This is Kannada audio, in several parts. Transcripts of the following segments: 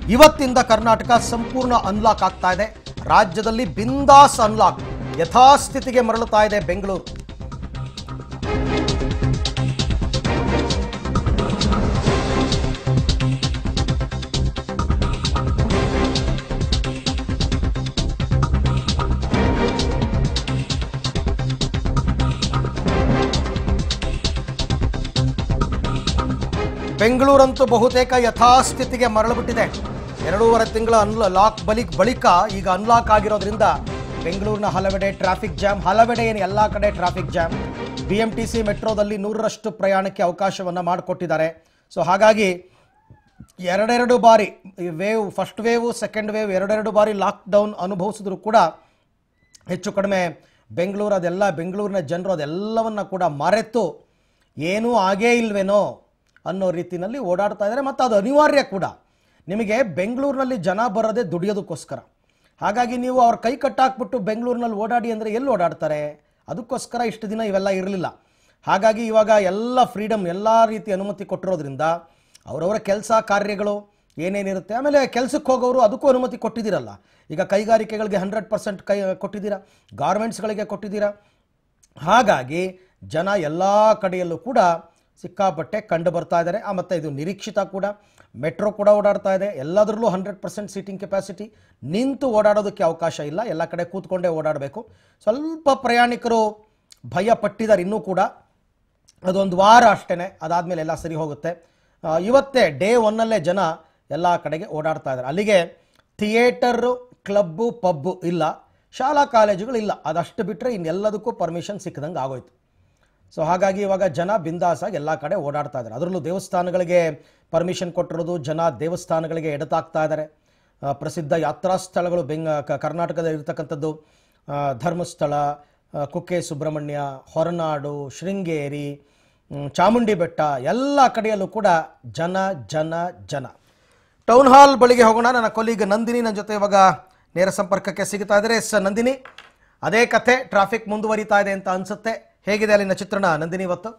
ಇವತ್ತಿಂದ ಕರ್ನಾಟಕ ಸಂಪೂರ್ಣ ಅನ್ಲಾಕ್ ಆಗ್ತಾ ಇದೆ ರಾಜ್ಯದಲ್ಲಿ ಬಿಂದಾಸ್ ಅನ್ಲಾಕ್ ಯಥಾಸ್ಥಿತಿಗೆ ಮರಳುತ್ತಾ ಇದೆ ಬೆಂಗಳೂರು ಬೆಂಗಳೂರಂತೂ ಬಹುತೇಕ ಯಥಾಸ್ಥಿತಿಗೆ ಮರಳುಬಿಟ್ಟಿದೆ ಎರಡೂವರೆ ತಿಂಗಳ ಅನ್ಲ ಲಾಕ್ ಬಲಿ ಬಳಿಕ ಈಗ ಅನ್ಲಾಕ್ ಆಗಿರೋದ್ರಿಂದ ಬೆಂಗಳೂರಿನ ಹಲವೆಡೆ ಟ್ರಾಫಿಕ್ ಜಾಮ್ ಹಲವೆಡೆ ಏನು ಎಲ್ಲ ಕಡೆ traffic jam B M T C ಮೆಟ್ರೋದಲ್ಲಿ ನೂರರಷ್ಟು ಪ್ರಯಾಣಕ್ಕೆ ಅವಕಾಶವನ್ನು ಮಾಡಿಕೊಟ್ಟಿದ್ದಾರೆ ಸೊ ಹಾಗಾಗಿ ಎರಡೆರಡು ಬಾರಿ ಈ wave first wave second wave ಎರಡೆರಡು ಬಾರಿ ಲಾಕ್ಡೌನ್ ಅನುಭವಿಸಿದ್ರು ಕೂಡ ಹೆಚ್ಚು ಕಡಿಮೆ ಬೆಂಗಳೂರು ಅದೆಲ್ಲ ಬೆಂಗಳೂರಿನ ಜನರು ಅದೆಲ್ಲವನ್ನು ಕೂಡ ಮರೆತು ಏನೂ ಆಗೇ ಇಲ್ವೇನೋ ಅನ್ನೋ ರೀತಿಯಲ್ಲಿ ಓಡಾಡ್ತಾ ಇದ್ದಾರೆ ಮತ್ತು ಅದು ಅನಿವಾರ್ಯ ಕೂಡ ನಿಮಗೆ ಬೆಂಗಳೂರಿನಲ್ಲಿ ಜನ ಬರೋದೇ ದುಡಿಯೋದಕ್ಕೋಸ್ಕರ ಹಾಗಾಗಿ ನೀವು ಅವ್ರ ಕೈ ಕಟ್ಟಾಕ್ಬಿಟ್ಟು ಬೆಂಗಳೂರಿನಲ್ಲಿ ಓಡಾಡಿ ಅಂದರೆ ಎಲ್ಲಿ ಓಡಾಡ್ತಾರೆ ಅದಕ್ಕೋಸ್ಕರ ಇಷ್ಟು ದಿನ ಇವೆಲ್ಲ ಇರಲಿಲ್ಲ ಹಾಗಾಗಿ ಇವಾಗ ಎಲ್ಲ ಫ್ರೀಡಮ್ ಎಲ್ಲ ರೀತಿ ಅನುಮತಿ ಕೊಟ್ಟಿರೋದ್ರಿಂದ ಅವರವರ ಕೆಲಸ ಕಾರ್ಯಗಳು ಏನೇನಿರುತ್ತೆ ಆಮೇಲೆ ಕೆಲಸಕ್ಕೆ ಹೋಗೋರು ಅದಕ್ಕೂ ಅನುಮತಿ ಕೊಟ್ಟಿದ್ದೀರಲ್ಲ ಈಗ ಕೈಗಾರಿಕೆಗಳಿಗೆ ಹಂಡ್ರೆಡ್ ಪರ್ಸೆಂಟ್ ಕೈ ಕೊಟ್ಟಿದ್ದೀರಾ ಗಾರ್ಮೆಂಟ್ಸ್ಗಳಿಗೆ ಕೊಟ್ಟಿದ್ದೀರಾ ಹಾಗಾಗಿ ಜನ ಎಲ್ಲ ಕಡೆಯಲ್ಲೂ ಕೂಡ ಸಿಕ್ಕಾಪಟ್ಟೆ ಕಂಡು ಬರ್ತಾ ಇದ್ದಾರೆ ಆ, ಮತ್ತು ಇದು ನಿರೀಕ್ಷಿತ ಕೂಡ ಮೆಟ್ರೋ ಕೂಡ ಓಡಾಡ್ತಾ ಇದೆ ಎಲ್ಲದರಲ್ಲೂ ಹಂಡ್ರೆಡ್ ಪರ್ಸೆಂಟ್ ಸೀಟಿಂಗ್ ಕೆಪಾಸಿಟಿ ನಿಂತು ಓಡಾಡೋದಕ್ಕೆ ಅವಕಾಶ ಇಲ್ಲ ಎಲ್ಲ ಕಡೆ ಕೂತ್ಕೊಂಡೇ ಓಡಾಡಬೇಕು ಸ್ವಲ್ಪ ಪ್ರಯಾಣಿಕರು ಭಯ ಪಟ್ಟಿದ್ದಾರೆ ಇನ್ನೂ ಕೂಡ ಅದೊಂದು ವಾರ ಅಷ್ಟೇ ಅದಾದಮೇಲೆ ಎಲ್ಲ ಸರಿ ಹೋಗುತ್ತೆ ಆ, ಇವತ್ತೇ ಡೇ ಒನ್ನಲ್ಲೇ ಜನ ಎಲ್ಲ ಕಡೆಗೆ ಓಡಾಡ್ತಾ ಇದ್ದಾರೆ ಅಲ್ಲಿಗೆ ಥಿಯೇಟರು ಕ್ಲಬ್ಬು ಪಬ್ಬು ಇಲ್ಲ ಶಾಲಾ ಕಾಲೇಜುಗಳು ಇಲ್ಲ ಅದಷ್ಟು ಬಿಟ್ಟರೆ ಇನ್ನೆಲ್ಲದಕ್ಕೂ ಪರ್ಮಿಷನ್ ಸಿಕ್ಕದಂಗೆ ಆಗೋಯ್ತು ಸೊ ಹಾಗಾಗಿ ಇವಾಗ ಜನ ಬಿಂದಾಸಾಗಿ ಎಲ್ಲ ಕಡೆ ಓಡಾಡ್ತಾ ಇದ್ದಾರೆ ಅದರಲ್ಲೂ ದೇವಸ್ಥಾನಗಳಿಗೆ ಪರ್ಮಿಷನ್ ಕೊಟ್ಟಿರೋದು ಜನ ದೇವಸ್ಥಾನಗಳಿಗೆ ಎಡತಾಗ್ತಾ ಇದ್ದಾರೆ ಆ, ಪ್ರಸಿದ್ಧ ಯಾತ್ರಾ ಸ್ಥಳಗಳು ಬೆಂಗ ಕ- ಕರ್ನಾಟಕದಲ್ಲಿ ಇರತಕ್ಕಂಥದ್ದು ಆ, ಧರ್ಮಸ್ಥಳ ಆ, ಕುಕ್ಕೆ ಸುಬ್ರಹ್ಮಣ್ಯ ಹೊರನಾಡು ಶೃಂಗೇರಿ ಮ್, ಚಾಮುಂಡಿ ಬೆಟ್ಟ ಎಲ್ಲ ಕಡೆಯಲ್ಲೂ ಕೂಡ ಜನ ಜನ ಜನ ಟೌನ್ ಹಾಲ್ ಬಳಿಗೆ ಹೋಗೋಣ ನನ್ನ ಕೊಲೀಗ್ ನಂದಿನಿ ನನ್ನ ಜೊತೆ ಇವಾಗ ನೇರ ಸಂಪರ್ಕಕ್ಕೆ ಸಿಗ್ತಾ ಇದ್ದಾರೆ ಎಸ್ ನಂದಿನಿ ಅದೇ ಕಥೆ ಟ್ರಾಫಿಕ್ ಮುಂದುವರಿತಾ ಇದೆ ಅಂತ ಅನ್ಸುತ್ತೆ ಹೇಗಿದೆ ಅಲ್ಲಿನ ಚಿತ್ರಣ ನಂದಿನಿ ಇವತ್ತು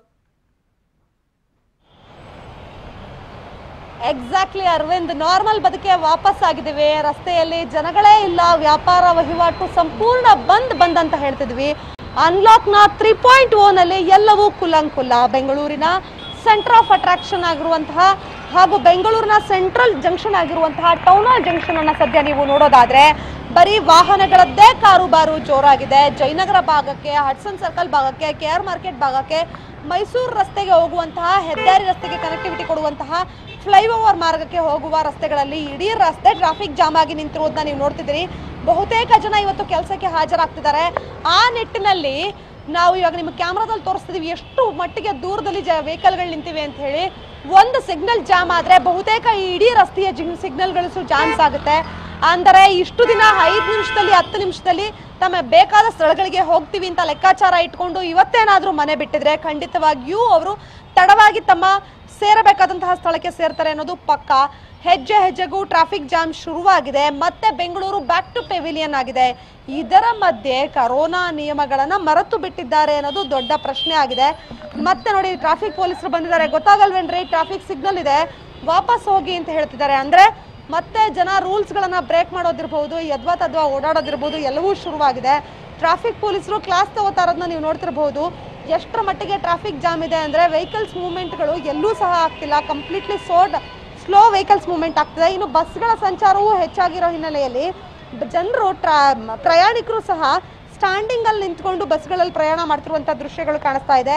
ಎಕ್ಸಾಕ್ಟ್ಲಿ ಅರವಿಂದ್ ನಾರ್ಮಲ್ ಬದುಕೆ ವಾಪಸ್ ಆಗಿದ್ದೀವಿ ರಸ್ತೆಯಲ್ಲಿ ಜನಗಳೇ ಇಲ್ಲ ವ್ಯಾಪಾರ ವಹಿವಾಟು ಸಂಪೂರ್ಣ ಬಂದ್ ಬಂದ್ ಅಂತ ಹೇಳ್ತಿದ್ವಿ ಅನ್ಲಾಕ್ ನ ತ್ರೀ ಪಾಯಿಂಟ್ ನಲ್ಲಿ ಎಲ್ಲವೂ ಕುಲ್ಲಂಕುಲ್ಲ ಬೆಂಗಳೂರಿನ ಸೆಂಟರ್ ಆಫ್ ಅಟ್ರಾಕ್ಷನ್ ಆಗಿರುವಂತಹ ಹಾಗೂ ಬೆಂಗಳೂರಿನ ಸೆಂಟ್ರಲ್ ಜಂಕ್ಷನ್ ಆಗಿರುವಂತಹ ಟೌನ್ ಹಾಲ್ ಜಂಕ್ಷನ್ ಅನ್ನ ಸದ್ಯ ನೀವು ನೋಡೋದಾದ್ರೆ ಬರೀ ವಾಹನಗಳದ್ದೇ ಕಾರುಬಾರು ಜೋರಾಗಿದೆ ಜಯನಗರ ಭಾಗಕ್ಕೆ ಹಡ್ಸನ್ ಸರ್ಕಲ್ ಭಾಗಕ್ಕೆ ಕೆ ಆರ್ ಮಾರ್ಕೆಟ್ ಭಾಗಕ್ಕೆ ಮೈಸೂರು ರಸ್ತೆಗೆ ಹೋಗುವಂತಹ ಹೆದ್ದಾರಿ ರಸ್ತೆಗೆ ಕನೆಕ್ಟಿವಿಟಿ ಕೊಡುವಂತಹ ಫ್ಲೈಓವರ್ ಮಾರ್ಗಕ್ಕೆ ಹೋಗುವ ರಸ್ತೆಗಳಲ್ಲಿ ಇಡೀ ರಸ್ತೆ ಟ್ರಾಫಿಕ್ ಜಾಮ್ ಆಗಿ ನಿಂತಿರುವುದನ್ನ ನೀವು ನೋಡ್ತಿದ್ದೀರಿ ಬಹುತೇಕ ಜನ ಇವತ್ತು ಕೆಲಸಕ್ಕೆ ಹಾಜರಾಗ್ತಿದ್ದಾರೆ ಆ ನಿಟ್ಟಿನಲ್ಲಿ ನಾವು ಇವಾಗ ನಿಮ್ಮ ಕ್ಯಾಮ್ರಾದಲ್ಲಿ ತೋರಿಸ್ತಿದೀವಿ ಎಷ್ಟು ಮಟ್ಟಿಗೆ ದೂರದಲ್ಲಿ ಜ ವೆಹಿಕಲ್ಗಳು ನಿಂತಿವೆ ಅಂತ ಹೇಳಿ ಒಂದು ಸಿಗ್ನಲ್ ಜಾಮ್ ಆದ್ರೆ ಬಹುತೇಕ ಈ ಇಡೀ ರಸ್ತೆಯ ಸಿಗ್ನಲ್ಗಳು ಜಾಮ್ಸ್ ಆಗುತ್ತೆ ಅಂದರೆ ಇಷ್ಟು ದಿನ ಐದು ನಿಮಿಷದಲ್ಲಿ ಹತ್ತು ನಿಮಿಷದಲ್ಲಿ ತಮ್ಮ ಬೇಕಾದ ಸ್ಥಳಗಳಿಗೆ ಹೋಗ್ತೀವಿ ಅಂತ ಲೆಕ್ಕಾಚಾರ ಇಟ್ಕೊಂಡು ಇವತ್ತೇನಾದ್ರೂ ಮನೆ ಬಿಟ್ಟಿದ್ರೆ ಖಂಡಿತವಾಗಿಯೂ ಅವರು ತಡವಾಗಿ ತಮ್ಮ ಸೇರಬೇಕಾದಂತಹ ಸ್ಥಳಕ್ಕೆ ಸೇರ್ತಾರೆ ಅನ್ನೋದು ಪಕ್ಕ ಹೆಜ್ಜೆ ಹೆಜ್ಜೆಗೂ ಟ್ರಾಫಿಕ್ ಜಾಮ್ ಶುರುವಾಗಿದೆ ಮತ್ತೆ ಬೆಂಗಳೂರು ಬ್ಯಾಕ್ ಟು ಪೆವಿಲಿಯನ್ ಆಗಿದೆ ಇದರ ಮಧ್ಯೆ ಕರೋನಾ ನಿಯಮಗಳನ್ನ ಮರೆತು ಬಿಟ್ಟಿದ್ದಾರೆ ಅನ್ನೋದು ದೊಡ್ಡ ಪ್ರಶ್ನೆ ಆಗಿದೆ ಮತ್ತೆ ನೋಡಿ ಟ್ರಾಫಿಕ್ ಪೊಲೀಸರು ಬಂದಿದ್ದಾರೆ ಗೊತ್ತಾಗಲ್ವೇನ್ರಿ ಟ್ರಾಫಿಕ್ ಸಿಗ್ನಲ್ ಇದೆ ವಾಪಸ್ ಹೋಗಿ ಅಂತ ಹೇಳ್ತಿದ್ದಾರೆ ಅಂದ್ರೆ ಮತ್ತೆ ಜನ ರೂಲ್ಸ್ ಗಳನ್ನ ಬ್ರೇಕ್ ಮಾಡೋದಿರ್ಬಹುದು ಯದ್ವಾ ತದ್ವಾ ಓಡಾಡೋದಿರ್ಬಹುದು ಎಲ್ಲವೂ ಶುರುವಾಗಿದೆ ಟ್ರಾಫಿಕ್ ಪೊಲೀಸರು ಕ್ಲಾಸ್ ತಗೋತಾ ಇರೋದನ್ನ ನೀವು ನೋಡ್ತಿರ್ಬಹುದು ಎಷ್ಟರ ಮಟ್ಟಿಗೆ ಟ್ರಾಫಿಕ್ ಜಾಮ್ ಇದೆ ಅಂದ್ರೆ ವೆಹಿಕಲ್ಸ್ ಮೂವ್ಮೆಂಟ್ಗಳು ಎಲ್ಲೂ ಸಹ ಆಗ್ತಿಲ್ಲ ಕಂಪ್ಲೀಟ್ಲಿ ಸೋಡ್ ಸ್ಲೋ ವೆಹಿಕಲ್ಸ್ ಮೂವ್ಮೆಂಟ್ ಆಗ್ತಿದೆ ಇನ್ನು ಬಸ್ಗಳ ಸಂಚಾರವೂ ಹೆಚ್ಚಾಗಿರೋ ಹಿನ್ನೆಲೆಯಲ್ಲಿ ಜನರು ಟ್ರಾ ಪ್ರಯಾಣಿಕರು ಸಹ ಸ್ಟ್ಯಾಂಡಿಂಗ್ ಅಲ್ಲಿ ನಿಂತ್ಕೊಂಡು ಬಸ್ಗಳಲ್ಲಿ ಪ್ರಯಾಣ ಮಾಡ್ತಿರುವಂಥ ದೃಶ್ಯಗಳು ಕಾಣಿಸ್ತಾ ಇದೆ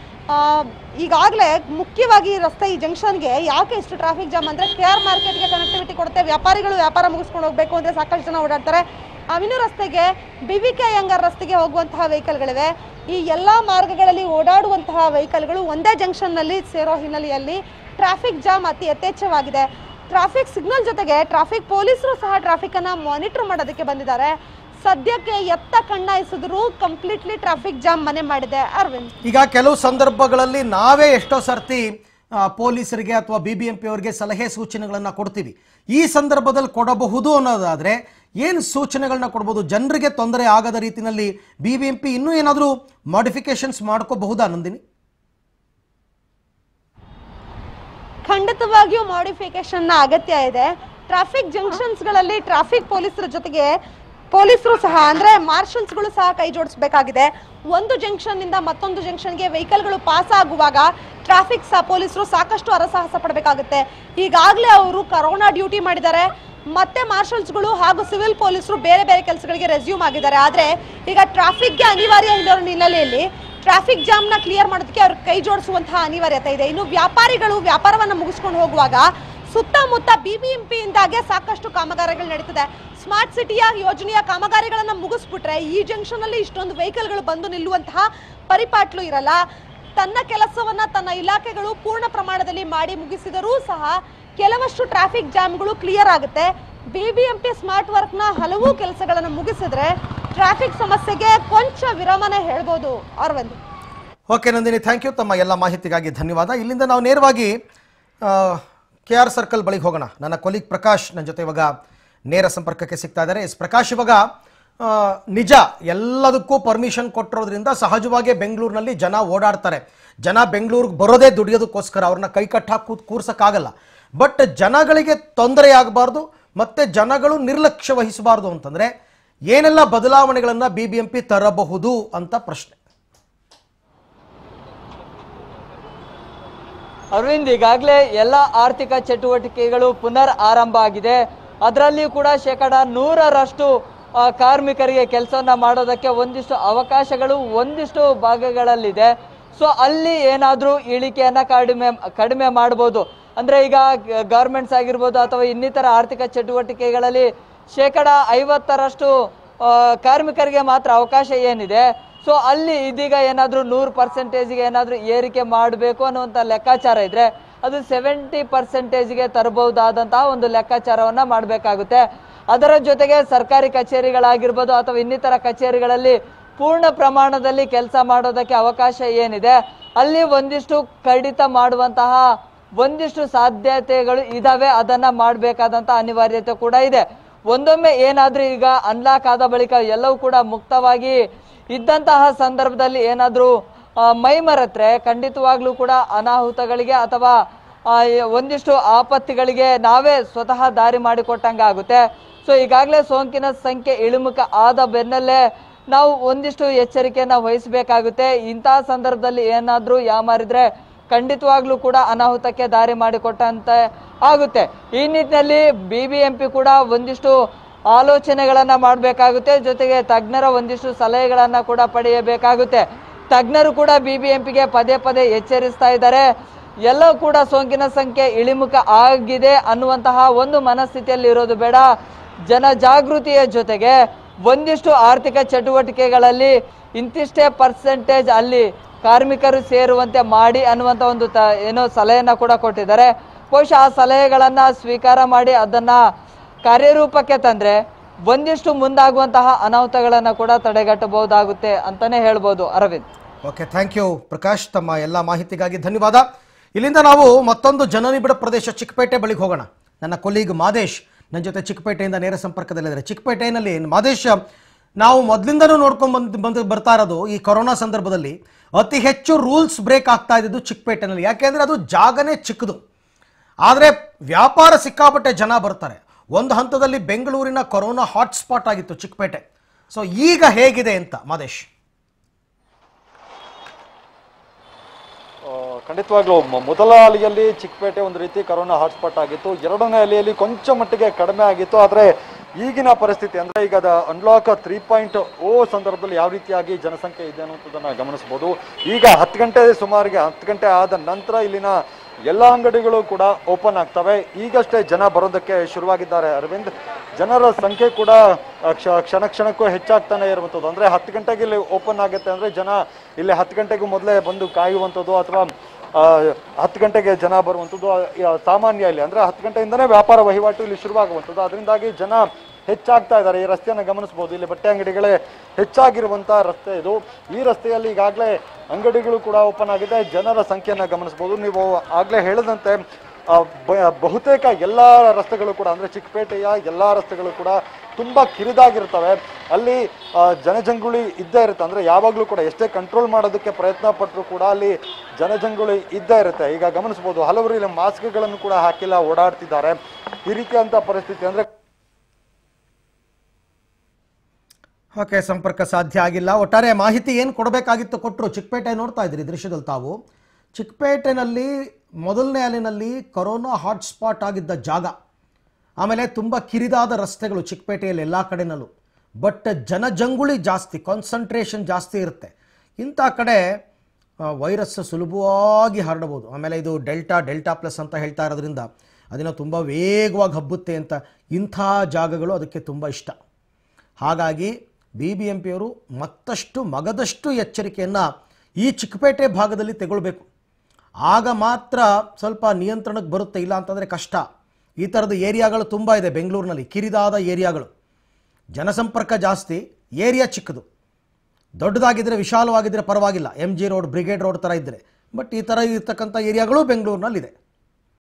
ಈಗಾಗಲೇ ಮುಖ್ಯವಾಗಿ ಈ ರಸ್ತೆ ಈ ಜಂಕ್ಷನ್ಗೆ ಯಾಕೆ ಇಷ್ಟು ಟ್ರಾಫಿಕ್ ಜಾಮ್ ಅಂದರೆ ಕೆ ಆರ್ ಮಾರ್ಕೆಟ್ಗೆ ಕನೆಕ್ಟಿವಿಟಿ ಕೊಡುತ್ತೆ ವ್ಯಾಪಾರಿಗಳು ವ್ಯಾಪಾರ ಮುಗಿಸ್ಕೊಂಡು ಹೋಗಬೇಕು ಅಂದರೆ ಸಾಕಷ್ಟು ಜನ ಓಡಾಡ್ತಾರೆ ಅವಿನು ರಸ್ತೆಗೆ ಬಿ ವಿ ಕೆ ಅಯ್ಯಂಗಾರ್ ರಸ್ತೆಗೆ ಹೋಗುವಂತಹ ವೆಹಿಕಲ್ಗಳಿವೆ ಈ ಎಲ್ಲ ಮಾರ್ಗಗಳಲ್ಲಿ ಓಡಾಡುವಂತಹ ವೆಹಿಕಲ್ಗಳು ಒಂದೇ ಜಂಕ್ಷನ್ನಲ್ಲಿ ಸೇರೋ ಹಿನ್ನೆಲೆಯಲ್ಲಿ ಟ್ರಾಫಿಕ್ ಜಾಮ್ ಅತಿ ಯಥೇಚ್ಛವಾಗಿದೆ ಟ್ರಾಫಿಕ್ ಸಿಗ್ನಲ್ ಜೊತೆಗೆ ಟ್ರಾಫಿಕ್ ಪೊಲೀಸರು ಸಹ ಟ್ರಾಫಿಕ್ ಅನ್ನ ಮಾನಿಟರ್ ಮಾಡೋದಕ್ಕೆ ಬಂದಿದ್ದಾರೆ ಸದ್ಯಕ್ಕೆ ಎತ್ತ ಕಣ್ಣಾಯಿಸಿದ್ರು ಕಂಪ್ಲೀಟ್ಲಿ ಟ್ರಾಫಿಕ್ ಜಾಮ್ ಮನೆ ಮಾಡಿದೆ ಅರವಿಂದ್ ಈಗ ಕೆಲವು ಸಂದರ್ಭಗಳಲ್ಲಿ ನಾವೇ ಎಷ್ಟೋ ಸರ್ತಿ ಆ, ಪೊಲೀಸರಿಗೆ ಅಥವಾ ಬಿ ಬಿ ಎಂ ಪಿ ಅವರಿಗೆ ಸಲಹೆ ಸೂಚನೆಗಳನ್ನು ಕೊಡ್ತೀವಿ ಈ ಸಂದರ್ಭದಲ್ಲಿ ಕೊಡಬಹುದು ಅನ್ನೋದಾದರೆ ಏನು ಸೂಚನೆಗಳನ್ನ ಕೊಡ್ಬೋದು ಜನರಿಗೆ ತೊಂದರೆ ಆಗದ ರೀತಿಯಲ್ಲಿ ಬಿ ಬಿ ಎಂ ಪಿ ಇನ್ನೂ ಏನಾದರೂ ಮಾಡಿಫಿಕೇಶನ್ಸ್ ಮಾಡ್ಕೋಬಹುದಾ ನಂದಿನಿ ಖಂಡಿತವಾಗಿಯೂ ಮಾಡಿಫಿಕೇಶನ್ ಅಗತ್ಯ ಇದೆ ಟ್ರಾಫಿಕ್ ಜಂಕ್ಷನ್ಸ್ಗಳಲ್ಲಿ ಟ್ರಾಫಿಕ್ ಪೊಲೀಸರ ಜೊತೆಗೆ ಪೊಲೀಸರು ಸಹ ಅಂದ್ರೆ ಮಾರ್ಷಲ್ಸ್ಗಳು ಸಹ ಕೈ ಜೋಡಿಸಬೇಕಾಗಿದೆ ಒಂದು ಜಂಕ್ಷನ್ ನಿಂದ ಮತ್ತೊಂದು ಜಂಕ್ಷನ್ಗೆ ವೆಹಿಕಲ್ಗಳು ಪಾಸ್ ಆಗುವಾಗ ಟ್ರಾಫಿಕ್ ಸಹ ಪೊಲೀಸರು ಸಾಕಷ್ಟು ಹರಸಾಹಸ ಪಡಬೇಕಾಗುತ್ತೆ ಈಗಾಗಲೇ ಅವರು ಕರೋನಾ ಡ್ಯೂಟಿ ಮಾಡಿದ್ದಾರೆ ಮತ್ತೆ ಮಾರ್ಷಲ್ಸ್ಗಳು ಹಾಗೂ ಸಿವಿಲ್ ಪೊಲೀಸರು ಬೇರೆ ಬೇರೆ ಕೆಲಸಗಳಿಗೆ ರೆಸ್ಯೂಮ್ ಆಗಿದ್ದಾರೆ ಆದ್ರೆ ಈಗ ಟ್ರಾಫಿಕ್ಗೆ ಅನಿವಾರ್ಯ ಇರೋ ಹಿನ್ನೆಲೆಯಲ್ಲಿ ಟ್ರಾಫಿಕ್ ಜಾಮ್ ನ ಕ್ಲಿಯರ್ ಮಾಡೋದಕ್ಕೆ ಅವ್ರ ಕೈ ಜೋಡಿಸುವಂತಹ ಅನಿವಾರ್ಯತೆ ಇದೆ ಇನ್ನು ವ್ಯಾಪಾರಿಗಳು ವ್ಯಾಪಾರವನ್ನ ಮುಗಿಸ್ಕೊಂಡು ಹೋಗುವಾಗ ಸುತ್ತಮುತ್ತ ಬಿಬಿಎಂಪಿ ಇಂದಾಗೆ ಸಾಕಷ್ಟು ಕಾಮಗಾರಿಗಳು ನಡೀತದೆ ಸ್ಮಾರ್ಟ್ ಸಿಟಿಯ ಯೋಜನೆಯ ಕಾಮಗಾರಿಗಳನ್ನ ಮುಗಿಸ್ಬಿಟ್ರೆ ಈ ಜಂಕ್ಷನ್ ಅಲ್ಲಿ ಇಷ್ಟೊಂದು ವೆಹಿಕಲ್ಗಳು ಬಂದು ನಿಲ್ಲುವಂತಹ ಪರಿಪಾಟ್ಲು ಇರಲ್ಲ ತನ್ನ ಕೆಲಸವನ್ನ ತನ್ನ ಇಲಾಖೆಗಳು ಪೂರ್ಣ ಪ್ರಮಾಣದಲ್ಲಿ ಮಾಡಿ ಮುಗಿಸಿದರೂ ಸಹ ಕೆಲವಷ್ಟು ಟ್ರಾಫಿಕ್ ಜಾಮ್ಗಳು ಕ್ಲಿಯರ್ ಆಗುತ್ತೆ ಬಿಬಿಎಂಪಿ ಸ್ಮಾರ್ಟ್ ವರ್ಕ್ನ ಹಲವು ಕೆಲಸಗಳನ್ನು ಮುಗಿಸಿದ್ರೆ ಟ್ರಾಫಿಕ್ ಸಮಸ್ಯೆಗೆ ಕೊಂಚ ವಿರಾಮನೆ ಹೇಳ್ಬೋದು Arvind okay Nandini thank you ತಮ್ಮ ಎಲ್ಲ ಮಾಹಿತಿಗಾಗಿ ಧನ್ಯವಾದ ಇಲ್ಲಿಂದ ನಾವು ನೇರವಾಗಿ ಕೆ ಆರ್ ಸರ್ಕಲ್ ಬಳಿಗೆ ಹೋಗೋಣ ನನ್ನ ಕೊಲೀಗ್ ಪ್ರಕಾಶ್ ನನ್ನ ಜೊತೆ ಇವಾಗ ನೇರ ಸಂಪರ್ಕಕ್ಕೆ ಸಿಗ್ತಾ ಇದ್ದಾರೆ ಎಸ್ ಪ್ರಕಾಶ್ ಇವಾಗ ಆ, ನಿಜ ಎಲ್ಲದಕ್ಕೂ ಪರ್ಮಿಷನ್ ಕೊಟ್ಟಿರೋದ್ರಿಂದ ಸಹಜವಾಗಿ ಬೆಂಗಳೂರಿನಲ್ಲಿ ಜನ ಓಡಾಡ್ತಾರೆ ಜನ ಬೆಂಗಳೂರಿಗೆ ಬರೋದೇ ದುಡಿಯೋದಕ್ಕೋಸ್ಕರ ಅವ್ರನ್ನ ಕೈ ಕಟ್ಟಾಕಿ ಕೂತ್ ಕೂರ್ಸಕ್ಕಾಗಲ್ಲ ಬಟ್ ಜನಗಳಿಗೆ ತೊಂದರೆ ಆಗಬಾರ್ದು ಮತ್ತೆ ಜನಗಳು ನಿರ್ಲಕ್ಷ್ಯ ವಹಿಸಬಾರ್ದು ಅಂತಂದ್ರೆ ಏನೆಲ್ಲ ಬದಲಾವಣೆಗಳನ್ನು ಬಿ ಬಿ ಎಂ ಪಿ ತರಬಹುದು ಅಂತ ಪ್ರಶ್ನೆ ಅರವಿಂದ್ ಈಗಾಗಲೇ ಎಲ್ಲ ಆರ್ಥಿಕ ಚಟುವಟಿಕೆಗಳು ಪುನರ್ ಆರಂಭ ಆಗಿದೆ ಅದರಲ್ಲಿಯೂ ಕೂಡ ಶೇಕಡ ನೂರರಷ್ಟು ಆ, ಕಾರ್ಮಿಕರಿಗೆ ಕೆಲಸವನ್ನ ಮಾಡೋದಕ್ಕೆ ಒಂದಿಷ್ಟು ಅವಕಾಶಗಳು ಒಂದಿಷ್ಟು ಭಾಗಗಳಲ್ಲಿದೆ ಸೊ ಅಲ್ಲಿ ಏನಾದರೂ ಇಳಿಕೆಯನ್ನ ಕಡಿಮೆ ಕಡಿಮೆ ಮಾಡ್ಬೋದು ಅಂದ್ರೆ ಈಗ ಗಾರ್ಮೆಂಟ್ಸ್ ಆಗಿರ್ಬೋದು ಅಥವಾ ಇನ್ನಿತರ ಆರ್ಥಿಕ ಚಟುವಟಿಕೆಗಳಲ್ಲಿ ಶೇಕಡ ಐವತ್ತರಷ್ಟು ಆ, ಕಾರ್ಮಿಕರಿಗೆ ಮಾತ್ರ ಅವಕಾಶ ಏನಿದೆ ಸೊ ಅಲ್ಲಿ ಇದೀಗ ಏನಾದರೂ ನೂರು ಪರ್ಸೆಂಟೇಜ್ಗೆ ಏನಾದರೂ ಏರಿಕೆ ಮಾಡಬೇಕು ಅನ್ನುವಂಥ ಲೆಕ್ಕಾಚಾರ ಇದ್ರೆ ಅದು ಸೆವೆಂಟಿ ಪರ್ಸೆಂಟೇಜ್ಗೆ ತರಬಹುದಾದಂತಹ ಒಂದು ಲೆಕ್ಕಾಚಾರವನ್ನ ಮಾಡಬೇಕಾಗುತ್ತೆ ಅದರ ಜೊತೆಗೆ ಸರ್ಕಾರಿ ಕಚೇರಿಗಳಾಗಿರ್ಬೋದು ಅಥವಾ ಇನ್ನಿತರ ಕಚೇರಿಗಳಲ್ಲಿ ಪೂರ್ಣ ಪ್ರಮಾಣದಲ್ಲಿ ಕೆಲಸ ಮಾಡೋದಕ್ಕೆ ಅವಕಾಶ ಏನಿದೆ ಅಲ್ಲಿ ಒಂದಿಷ್ಟು ಕಡಿತ ಮಾಡುವಂತಹ ಒಂದಿಷ್ಟು ಸಾಧ್ಯತೆಗಳು ಇದಾವೆ ಅದನ್ನ ಮಾಡಬೇಕಾದಂತ ಅನಿವಾರ್ಯತೆ ಕೂಡ ಇದೆ ಒಂದೊಮ್ಮೆ ಏನಾದ್ರೂ ಈಗ ಅನ್ಲಾಕ್ ಆದ ಬಳಿಕ ಎಲ್ಲವೂ ಕೂಡ ಮುಕ್ತವಾಗಿ ಇದ್ದಂತಹ ಸಂದರ್ಭದಲ್ಲಿ ಏನಾದ್ರೂ ಆ, ಮೈ ಮರೆತ್ರೆ ಖಂಡಿತವಾಗ್ಲೂ ಕೂಡ ಅನಾಹುತಗಳಿಗೆ ಅಥವಾ ಆ, ಈ ಒಂದಿಷ್ಟು ಆಪತ್ತಿಗಳಿಗೆ ನಾವೇ ಸ್ವತಃ ದಾರಿ ಮಾಡಿಕೊಟ್ಟಂಗೆ ಆಗುತ್ತೆ ಸೊ ಈಗಾಗಲೇ ಸೋಂಕಿನ ಸಂಖ್ಯೆ ಇಳಿಮುಖ ಆದ ಬೆನ್ನಲ್ಲೇ ನಾವು ಒಂದಿಷ್ಟು ಎಚ್ಚರಿಕೆಯನ್ನ ವಹಿಸಬೇಕಾಗುತ್ತೆ ಇಂತಹ ಸಂದರ್ಭದಲ್ಲಿ ಏನಾದ್ರೂ ಯಾಮಾರಿದ್ರೆ ಖಂಡಿತವಾಗ್ಲೂ ಕೂಡ ಅನಾಹುತಕ್ಕೆ ದಾರಿ ಮಾಡಿಕೊಟ್ಟಂತೆ ಆಗುತ್ತೆ ಈ ನಿಟ್ಟಿನಲ್ಲಿ ಬಿ ಬಿ ಎಂ ಪಿ ಕೂಡ ಒಂದಿಷ್ಟು ಆಲೋಚನೆಗಳನ್ನ ಮಾಡಬೇಕಾಗುತ್ತೆ ಜೊತೆಗೆ ತಜ್ಞರ ಒಂದಿಷ್ಟು ಸಲಹೆಗಳನ್ನ ಕೂಡ ಪಡೆಯಬೇಕಾಗುತ್ತೆ ತಜ್ಞರು ಕೂಡ ಬಿ ಬಿ ಎಂ ಪಿಗೆ ಪದೇ ಪದೇ ಎಚ್ಚರಿಸ್ತಾ ಇದ್ದಾರೆ ಎಲ್ಲ ಕೂಡ ಸೋಂಕಿನ ಸಂಖ್ಯೆ ಇಳಿಮುಖ ಆಗಿದೆ ಅನ್ನುವಂತಹ ಒಂದು ಮನಸ್ಥಿತಿಯಲ್ಲಿ ಇರೋದು ಬೇಡ ಜನ ಜಾಗೃತಿಯ ಜೊತೆಗೆ ಒಂದಿಷ್ಟು ಆರ್ಥಿಕ ಚಟುವಟಿಕೆಗಳಲ್ಲಿ ಇಂತಿಷ್ಟೇ ಪರ್ಸೆಂಟೇಜ್ ಅಲ್ಲಿ ಕಾರ್ಮಿಕರು ಸೇರುವಂತೆ ಮಾಡಿ ಅನ್ನುವಂಥ ಒಂದು ತ ಏನೋ ಸಲಹೆಯನ್ನ ಕೂಡ ಕೊಟ್ಟಿದ್ದಾರೆ ಬಹುಶಃ ಆ ಸಲಹೆಗಳನ್ನ ಸ್ವೀಕಾರ ಮಾಡಿ ಅದನ್ನ ಕಾರ್ಯರೂಪಕ್ಕೆ ತಂದ್ರೆ ಒಂದಿಷ್ಟು ಮುಂದಾಗುವಂತಹ ಅನಾಹುತಗಳನ್ನ ಕೂಡ ತಡೆಗಟ್ಟಬಹುದಾಗುತ್ತೆ ಅಂತಾನೆ ಹೇಳ್ಬೋದು Arvind okay thank you Prakash ತಮ್ಮ ಎಲ್ಲ ಮಾಹಿತಿಗಾಗಿ ಧನ್ಯವಾದ ಇಲ್ಲಿಂದ ನಾವು ಮತ್ತೊಂದು ಜನನಿಬಿಡ ಪ್ರದೇಶ ಚಿಕ್ಕಪೇಟೆ ಬಳಿಗೆ ಹೋಗೋಣ ನನ್ನ ಕೊಲೀಗ್ ಮಾದೇಶ್ ನನ್ನ ಜೊತೆ ಚಿಕ್ಕಪೇಟೆಯಿಂದ ನೇರ ಸಂಪರ್ಕದಲ್ಲಿದ್ದಾರೆ ಚಿಕ್ಕಪೇಟೆಯಲ್ಲಿ ಮಾದೇಶ್ ನಾವು ಮೊದಲಿಂದನೂ ನೋಡ್ಕೊಂಡು ಬಂದು ಬಂದು ಬರ್ತಾ ಇರೋದು ಈ ಕೊರೋನಾ ಸಂದರ್ಭದಲ್ಲಿ ಅತಿ ಹೆಚ್ಚು ರೂಲ್ಸ್ ಬ್ರೇಕ್ ಆಗ್ತಾ ಇದ್ದಿದ್ದು ಚಿಕ್ಕಪೇಟೆನಲ್ಲಿ ಯಾಕೆಂದ್ರೆ ಅದು ಜಾಗನೇ ಚಿಕ್ಕದು ಆದರೆ ವ್ಯಾಪಾರ ಸಿಕ್ಕಾಪಟ್ಟೆ ಜನ ಬರ್ತಾರೆ ಒಂದು ಹಂತದಲ್ಲಿ ಬೆಂಗಳೂರಿನ ಕೊರೋನಾ ಹಾಟ್ಸ್ಪಾಟ್ ಆಗಿತ್ತು ಚಿಕ್ಕಪೇಟೆ ಸೊ ಈಗ ಹೇಗಿದೆ ಅಂತ ಮಾದೇಶ್ ಆ, ಖಂಡಿತವಾಗ್ಲೂ ಮ- ಮೊದಲ ಅಲೆಯಲ್ಲಿ ಚಿಕ್ಕಪೇಟೆ ಒಂದು ರೀತಿ ಕರೋನಾ ಹಾಟ್ಸ್ಪಾಟ್ ಆಗಿತ್ತು ಎರಡನೇ ಅಲೆಯಲ್ಲಿ ಕೊಂಚ ಮಟ್ಟಿಗೆ ಕಡಿಮೆ ಆಗಿತ್ತು ಆದರೆ ಈಗಿನ ಪರಿಸ್ಥಿತಿ ಅಂದ್ರೆ ಈಗ ಅನ್ಲಾಕ್ ತ್ರೀ ಪಾಯಿಂಟ್ ಓ ಸಂದರ್ಭದಲ್ಲಿ ಯಾವ ರೀತಿಯಾಗಿ ಜನಸಂಖ್ಯೆ ಇದೆ ಅನ್ನೋದನ್ನ ಗಮನಿಸಬಹುದು ಈಗ ಹತ್ತು ಗಂಟೆ ಸುಮಾರಿಗೆ ಹತ್ತು ಗಂಟೆ ಆದ ನಂತರ ಇಲ್ಲಿನ ಎಲ್ಲ ಅಂಗಡಿಗಳು ಕೂಡ ಓಪನ್ ಆಗ್ತವೆ ಈಗಷ್ಟೇ ಜನ ಬರೋದಕ್ಕೆ ಶುರುವಾಗಿದ್ದಾರೆ ಅರವಿಂದ್ ಜನರ ಸಂಖ್ಯೆ ಕೂಡ ಆ, ಕ್ಷ- ಕ್ಷಣ ಕ್ಷಣಕ್ಕೂ ಹೆಚ್ಚಾಗ್ತಾನೆ ಇರುವಂಥದ್ದು ಅಂದ್ರೆ ಹತ್ತು ಗಂಟೆಗೆ ಇಲ್ಲಿ ಓಪನ್ ಆಗುತ್ತೆ ಅಂದ್ರೆ ಜನ ಇಲ್ಲಿ ಹತ್ತು ಗಂಟೆಗೂ ಮೊದಲೇ ಬಂದು ಕಾಯುವಂಥದ್ದು ಅಥವಾ ಆ, ಹತ್ತು ಗಂಟೆಗೆ ಜನ ಬರುವಂಥದ್ದು ಆ, ಯಾ- ಸಾಮಾನ್ಯ ಇಲ್ಲಿ ಅಂದ್ರೆ ಹತ್ತು ಗಂಟೆಯಿಂದನೇ ವ್ಯಾಪಾರ ವಹಿವಾಟು ಇಲ್ಲಿ ಶುರುವಾಗುವಂಥದ್ದು ಅದರಿಂದಾಗಿ ಜನ ಹೆಚ್ಚಾಗ್ತಾ ಇದ್ದಾರೆ ಈ ರಸ್ತೆಯನ್ನು ಗಮನಿಸಬಹುದು ಇಲ್ಲಿ ಬಟ್ಟೆ ಅಂಗಡಿಗಳೇ ಹೆಚ್ಚಾಗಿರುವಂತ ರಸ್ತೆ ಇದು ಈ ರಸ್ತೆಯಲ್ಲಿ ಈಗಾಗಲೇ ಅಂಗಡಿಗಳು ಕೂಡ ಓಪನ್ ಆಗಿದೆ ಜನರ ಸಂಖ್ಯೆಯನ್ನು ಗಮನಿಸಬಹುದು ನೀವು ಆಗ್ಲೇ ಹೇಳಿದಂತೆ ಆ, ಬ- ಬಹುತೇಕ ಎಲ್ಲ ರಸ್ತೆಗಳು ಕೂಡ ಅಂದ್ರೆ ಚಿಕ್ಕಪೇಟೆಯ ಎಲ್ಲ ರಸ್ತೆಗಳು ಕೂಡ ತುಂಬಾ ಕಿರಿದಾಗಿರ್ತವೆ ಅಲ್ಲಿ ಆ, ಜನಜಂಗುಳಿ ಇದ್ದೇ ಇರುತ್ತೆ ಅಂದ್ರೆ ಯಾವಾಗಲೂ ಕೂಡ ಎಷ್ಟೇ ಕಂಟ್ರೋಲ್ ಮಾಡೋದಕ್ಕೆ ಪ್ರಯತ್ನ ಪಟ್ಟರು ಕೂಡ ಅಲ್ಲಿ ಜನಜಂಗುಳಿ ಇದ್ದೇ ಇರುತ್ತೆ ಈಗ ಗಮನಿಸಬಹುದು ಹಲವರು ಇಲ್ಲಿ ಮಾಸ್ಕ್ಗಳನ್ನು ಕೂಡ ಹಾಕಿಲ್ಲ ಓಡಾಡ್ತಿದ್ದಾರೆ ಈ ರೀತಿಯಂತ ಪರಿಸ್ಥಿತಿ ಅಂದ್ರೆ ಓಕೆ ಸಂಪರ್ಕ ಸಾಧ್ಯ ಆಗಿಲ್ಲ ಒಟ್ಟಾರೆ ಮಾಹಿತಿ ಏನು ಕೊಡಬೇಕಾಗಿತ್ತು ಕೊಟ್ಟರು ಚಿಕ್ಕಪೇಟೆ ನೋಡ್ತಾ ಇದ್ರಿ ದೃಶ್ಯದಲ್ಲಿ ತಾವು ಚಿಕ್ಕಪೇಟೆನಲ್ಲಿ ಮೊದಲನೇ ಅಲೆನಲ್ಲಿ ಕೊರೋನಾ ಹಾಟ್ಸ್ಪಾಟ್ ಆಗಿದ್ದ ಜಾಗ ಆಮೇಲೆ ತುಂಬ ಕಿರಿದಾದ ರಸ್ತೆಗಳು ಚಿಕ್ಕಪೇಟೆಯಲ್ಲಿ ಎಲ್ಲ ಕಡೆನಲ್ಲೂ ಬಟ್ ಜನಜಂಗುಳಿ ಜಾಸ್ತಿ ಕಾನ್ಸಂಟ್ರೇಷನ್ ಜಾಸ್ತಿ ಇರುತ್ತೆ ಇಂಥ ಕಡೆ ಆ, ವೈರಸ್ ಸುಲಭವಾಗಿ ಹರಡಬಹುದು ಆಮೇಲೆ ಇದು ಡೆಲ್ಟಾ ಡೆಲ್ಟಾ ಪ್ಲಸ್ ಅಂತ ಹೇಳ್ತಾ ಇರೋದ್ರಿಂದ ಅದನ್ನು ತುಂಬ ವೇಗವಾಗಿ ಹಬ್ಬುತ್ತೆ ಅಂತ ಇಂಥ ಜಾಗಗಳು ಅದಕ್ಕೆ ತುಂಬ ಇಷ್ಟ ಹಾಗಾಗಿ ಬಿ ಬಿ ಎಂ ಪಿಯವರು ಮತ್ತಷ್ಟು ಮಗದಷ್ಟು ಎಚ್ಚರಿಕೆಯನ್ನು ಈ ಚಿಕ್ಕಪೇಟೆ ಭಾಗದಲ್ಲಿ ತಗೊಳ್ಬೇಕು ಆಗ ಮಾತ್ರ ಸ್ವಲ್ಪ ನಿಯಂತ್ರಣಕ್ಕೆ ಬರುತ್ತೆ ಇಲ್ಲ ಅಂತಂದರೆ ಕಷ್ಟ ಈ ಥರದ ಏರಿಯಾಗಳು ತುಂಬ ಇದೆ ಬೆಂಗಳೂರಿನಲ್ಲಿ ಕಿರಿದಾದ ಏರಿಯಾಗಳು ಜನಸಂಪರ್ಕ ಜಾಸ್ತಿ ಏರಿಯಾ ಚಿಕ್ಕದು ದೊಡ್ಡದಾಗಿದ್ದರೆ ವಿಶಾಲವಾಗಿದ್ದರೆ ಪರವಾಗಿಲ್ಲ M G road brigade road ಥರ ಇದ್ದರೆ ಬಟ್ ಈ ಥರ ಇರ್ತಕ್ಕಂಥ ಏರಿಯಾಗಳು ಬೆಂಗಳೂರಿನಲ್ಲಿದೆ